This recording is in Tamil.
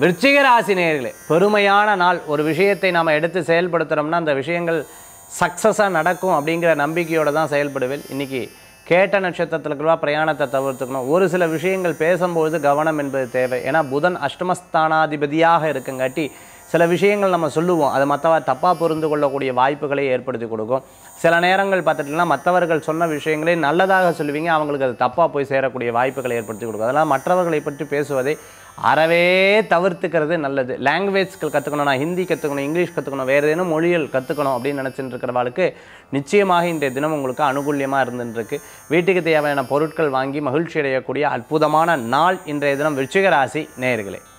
விருச்சிக ராசி நேயர்களே பெருமையான நாள் ஒரு விஷயத்தை நாம் எடுத்து செயல்படுத்துகிறோம்னா அந்த விஷயங்கள் சக்ஸஸாக நடக்கும் அப்படிங்கிற நம்பிக்கையோடு தான் செயல்படுவேன் இன்றைக்கி கேட்ட நட்சத்திரத்துக்குள்ளா பிரயாணத்தை தவிர்த்துக்கணும் ஒரு சில விஷயங்கள் பேசும்போது கவனம் என்பது தேவை ஏன்னா புதன் அஷ்டமஸ்தானாதிபதியாக இருக்குங்காட்டி சில விஷயங்கள் நம்ம சொல்லுவோம் அது மற்றவ தப்பாக புரிந்து கொள்ளக்கூடிய வாய்ப்புகளை ஏற்படுத்தி கொடுக்கும் சில நேரங்கள் பார்த்துட்டிங்கன்னா மற்றவர்கள் சொன்ன விஷயங்களே நல்லதாக சொல்லுவீங்க அவங்களுக்கு அது தப்பாக போய் சேரக்கூடிய வாய்ப்புகளை ஏற்படுத்தி கொடுக்கும் அதனால் மற்றவர்களை பற்றி பேசுவதை அறவே தவிர்த்துக்கிறது நல்லது லாங்குவேஜ்கள் கற்றுக்கணும் நான் ஹிந்தி கற்றுக்கணும் இங்கிலீஷ் கற்றுக்கணும் வேறு ஏதேனும் மொழிகள் கற்றுக்கணும் அப்படின்னு நினச்சிட்டு இருக்கிறவாளுக்கு நிச்சயமாக இன்றைய தினம் உங்களுக்கு அனுகூல்யமாக இருந்துருக்கு வீட்டுக்கு தேவையான பொருட்கள் வாங்கி மகிழ்ச்சி அடையக்கூடிய அற்புதமான நாள் இன்றைய தினம் விருச்சிக ராசி நேயர்களே